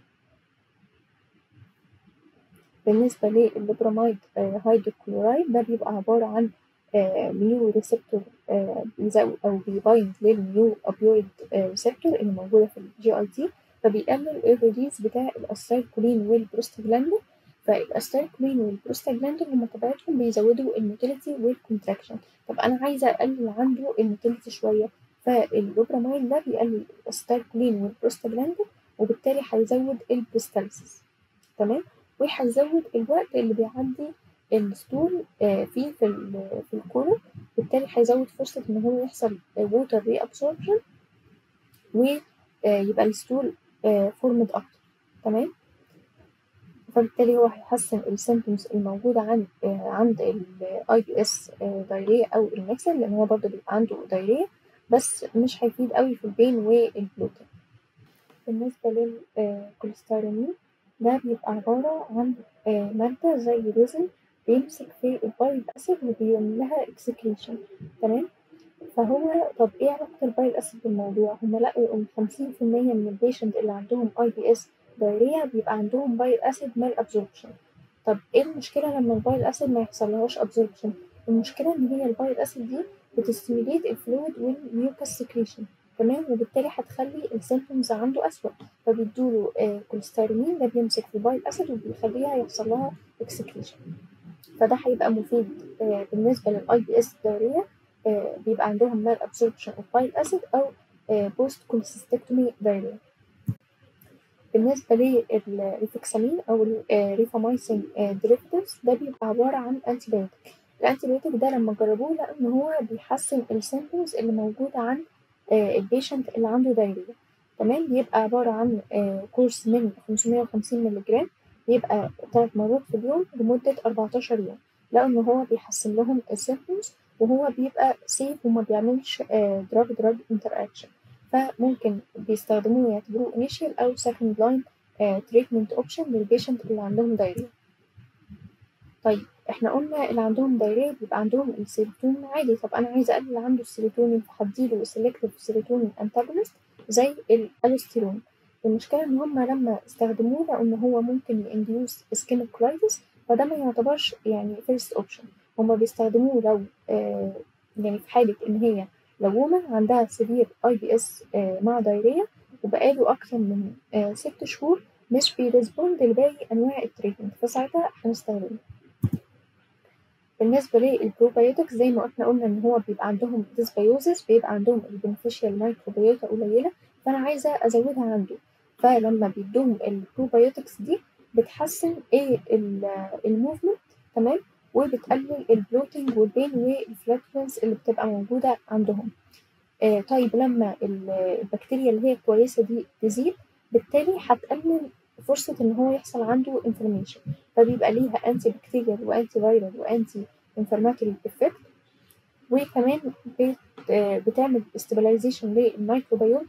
بالنسبة للبروميد هيدروكلورايد ده بيبقى عبارة عن ميو ريسبتور أو بيبايند للميو أوبيويد ريسبتور اللي موجودة في الجي أي تي فبيقلل الريليز بتاع الأستايكولين والبروستاجلاندين فالأستايكولين والبروستاجلاندين هما طبيعتهم بيزودوا الموتيليتي والكونتراكشن طب أنا عايزة أقلل عنده الموتيليتي شوية فاللوبراميد ده بيقلل الأستايكولين والبروستاجلاندين وبالتالي هيزود البريستالسيس تمام وهيزود الوقت اللي بيعدي الستول فيه في في الكولون بالتالي هيزود فرصة إن هو يحصل ووتر ري أبسوربشن ويبقى الستول فورمد أكتر تمام فبالتالي هو هيحسن السيمبتومز الموجودة عند عند الاي بي اس دايريا أو الميكسر لأن هو برضه بيبقى عنده دايريا بس مش هيفيد قوي في البين والبلوتين بالنسبة للكوليستيرامين ده بيبقى عبارة عن مادة زي ريزن بيمسك في البايل أسيد وبيعمل لها اكسكريشن تمام فهو طب ايه علاقة البايل أسيد بالموضوع؟ هما لقوا إن خمسين في المية من البيشنت اللي عندهم اي بي اس دايريا بيبقى عندهم بايل أسيد مال أبزوربشن طب ايه المشكلة لما البايل أسيد ما يحصلهاش أبزوربشن؟ المشكلة إن هي البايل أسيد دي بتستيميليت الفلويد والميوكس سكريشن تمام وبالتالي هتخلي السيمبتومز عنده أسوأ فبيدوله آه كوليستيرامين ده بيمسك في البايل أسيد وبيخليها يحصل لها اكسكريشن فده هيبقى مفيد آه بالنسبة للأي بي إس دايريا آه بيبقى عندهم مال أبسوربشن أوف بايل أسيد أو بوست كوليسيستكتومي دايريا بالنسبة للريفكسامين أو الريفامايسين ديريفيتيفز ده بيبقى عبارة عن أنتيبيوتيك الأنتيبيوتيك ده لما جربوه لقوا إن هو بيحسن السيمبتومز اللي موجودة عند البيشنت اللي عنده دايريا تمام بيبقى عبارة عن كورس من 550 مللي جرام بيبقى ثلاث مرات في اليوم لمدة 14 يوم لقوا إن هو بيحسن لهم السيمبتومز وهو بيبقى سيف وما بيعملش دراج دراج انتر اكشن فممكن بيستخدموه يعتبروه initial أو second line treatment option للبيشنت اللي عندهم دايريا طيب احنا قلنا اللي عندهم دايريا بيبقى عندهم السيروتونين عالي طب انا عايزه اقلل عنده السيروتونين فهديله سيلكتيف سيروتونين انتاجونست زي الالوستيرون المشكله ان هم لما استخدموه لقوا ان هو ممكن ينديوس سكين كولايتس فده ما يعتبرش يعني فيرست اوبشن هما بيستخدموه لو آه يعني في حاله ان هي لو وومن عندها سيفير اي بي اس مع دايريا وبقاله اكتر من آه ست شهور مش بيرسبوند لباقي انواع التريتمنت فساعتها هنستخدمه بالنسبة للبروبايوتكس زي ما احنا قلنا ان هو بيبقى عندهم ديسبيوزس بيبقى عندهم البنفيشال مايكروبيوتا قليلة فانا عايزة ازودها عنده فلما بيدوهم البروبايوتكس دي بتحسن ايه الموفمنت تمام وبتقلل البلوتنج والبين والفلاتولنس اللي بتبقى موجودة عندهم آه طيب لما البكتيريا اللي هي كويسة دي تزيد بالتالي هتقلل فرصة إن هو يحصل عنده انفلاميشن فبيبقى ليها أنتي بكتيريال وأنتي فيرال وأنتي انفلاماتوري إفكت وكمان بت بتعمل استابلايزيشن للميكروبيوت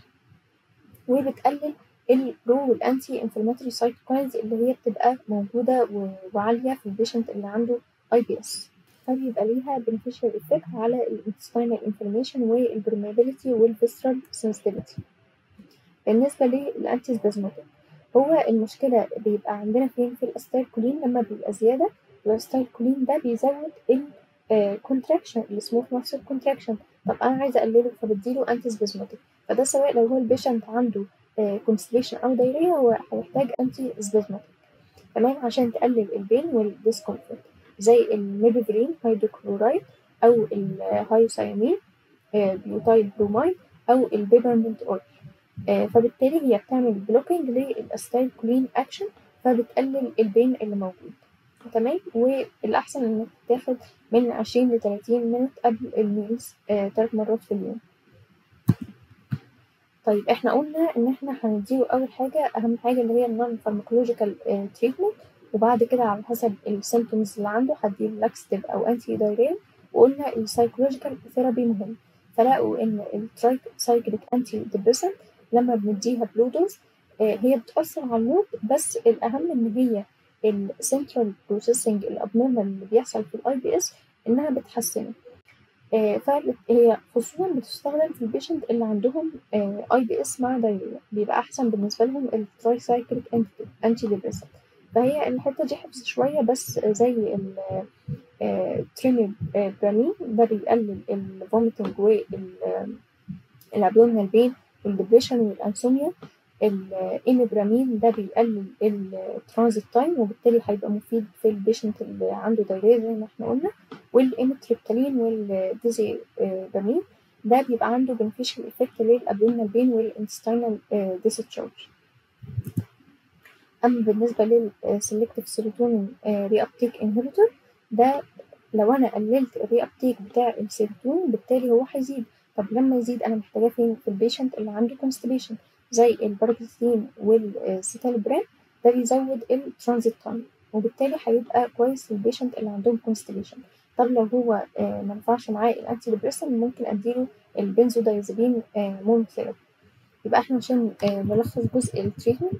وبتقلل البرو والأنتي انفلاماتوري سايتوكاينز اللي هي بتبقى موجودة وعالية في البيشنت اللي عنده اي بي اس فبيبقى ليها beneficial effect على الانتستينال inflammation والبرميابيليتي والفيسترال sensitivity بالنسبة للأنتي سبازموتيك هو المشكلة بيبقى عندنا فين في الأستايكولين لما بيبقى زيادة الأستايكولين ده بيزود الكونتراكشن السموث ماسل كونتراكشن طب أنا عايزة أقلله فبديله أنتي سبازموتيك فده سواء لو هو البيشنت عنده كونستليشن أو دايريا هو هيحتاج أنتي سبازموتيك تمام عشان تقلل البين والديسكomfort زي الميبيفرين هيدروكلورايد أو الهايوسيامين بيوتايل برومايد أو البيبرمنت أويل فبالتالي هي بتعمل بلوكينج للأستايكولين أكشن فبتقلل البين اللي موجود تمام والأحسن إنك تاخد من عشرين لتلاتين مينت قبل الميلز تلات مرات في اليوم طيب احنا قلنا ان احنا هنديله اول حاجه اهم حاجه اللي هي النون فارماكولوجيكال تريتمنت وبعد كده على حسب السيمبتومز اللي عنده هديله لاكستيف او انتي دايرين وقلنا السايكولوجيكال ثيرابي مهم فلقوا ان الترايك سايكليك انتي ديبريسنت لما بنديها بلو دوز هي بتأثر على المود بس الأهم إن هي السنترال بروسيسنج الابنورمال اللي بيحصل في الاي بي اس انها بتحسنه آه فهي خصوصا بتستخدم في البيشنت اللي عندهم اي بي اس مع دايريا بيبقى احسن بالنسبه لهم التراي سايكليك انتي ديبريسنت فهي الحته دي حفظ شويه بس زي التريميبرامين ده بيقلل الفوميتنج والابدومينال بين والدبريشن والانسوميا الإيميبرامين ده بيقلل الترانزيت تايم وبالتالي هيبقى مفيد في البيشنت اللي عنده دايريا زي ما احنا قلنا والإيميتريبتالين والديزيبامين ده بيبقى عنده beneficial effect للابدومينال بين والانتستينال ديسشارج اما بالنسبه للسلكتيف سيروتونين ري ابتيك انهبيتور ده لو انا قللت الري ابتيك بتاع السيروتونين بالتالي هو هيزيد طب لما يزيد انا محتاجاه فين في البيشنت اللي عنده constipation زي البارابيتين والسيتالبرام ده بيزود الترانزيت تايم وبالتالي هيبقى كويس للبيشنت اللي عندهم constipation طب لو هو ما نفعش معاه الانتي ديبريسنت ممكن اديله البنزودايزابين مونوثيرابي يبقى احنا عشان نلخص جزء التريتمنت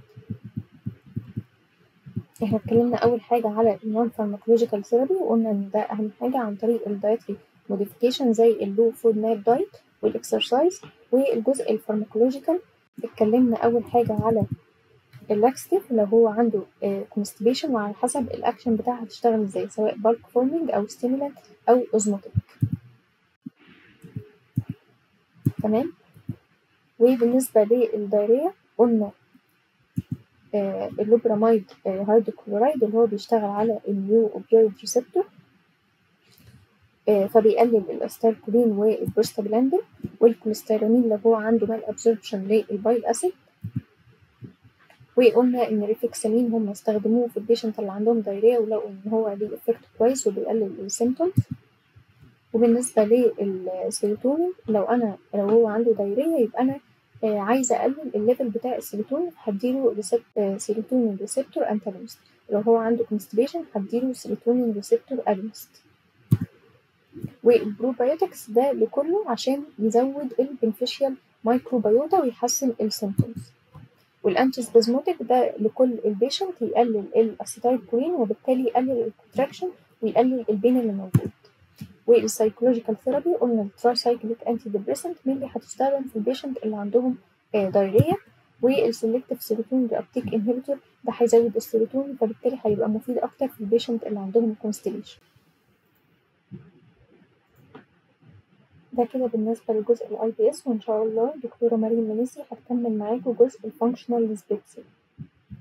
احنا اتكلمنا اول حاجه على النون فارماكولوجيكال ثيرابي وقلنا ان ده اهم حاجه عن طريق الدايتري موديفيكيشن زي اللو فود ماب دايت والاكسرسايز والجزء الفارماكولوجيكال اتكلمنا اول حاجه على اللاكستيف لو هو عنده كونستيبيشن وعلى حسب الاكشن بتاعها هتشتغل ازاي سواء بالك فورمينج او ستيمولانت او اوزموتيك تمام وبالنسبه للدايريه قلنا آه اللوبراميد آه هيدروكلورايد اللي هو بيشتغل على النيو اوبيويد ريسبتور آه فبيقلل الاستالكولين والبروستاجلاندين والكوليستيرامين لو هو عنده مال ابزوربشن للبايل اسيد وقلنا ان الريفكسامين هم استخدموه في البيشنت اللي عندهم دايريا ولقوا ان هو ليه افكت كويس وبيقلل السيمتومز وبالنسبه للسيروتونين لو انا لو هو عنده دايريا يبقى انا آه عايزه اقلل الليفل بتاع السيروتونين هديله آه سيروتونين ريسبتور انتاجونست لو هو عنده كونستيبيشن هديله سيروتونين ريسبتور اجونست والبروبايوتكس ده لكله عشان يزود البنفيشال مايكروبيوتا ويحسن السيمتومز والانتي سبازموتيك ده لكل البيشنت يقلل الاسيتايل كولين وبالتالي يقلل الكونتراكشن ويقلل البين اللي موجود والسايكولوجيكال ثيرابي قلنا التراسايكليك انتي ديبريسنت مين هتستخدم في البيشنت اللي عندهم دايريا والسلكتيف سيروتونين ريابتيك انهبيتور ده هيزود السيروتونين فبالتالي هيبقى مفيد اكتر في البيشنت اللي عندهم كونستيليشن ده كده بالنسبة لجزء الاي بي اس وان شاء الله دكتورة مريم منيسي هتكمل معاكم جزء الفانكشنال ديسبيبسي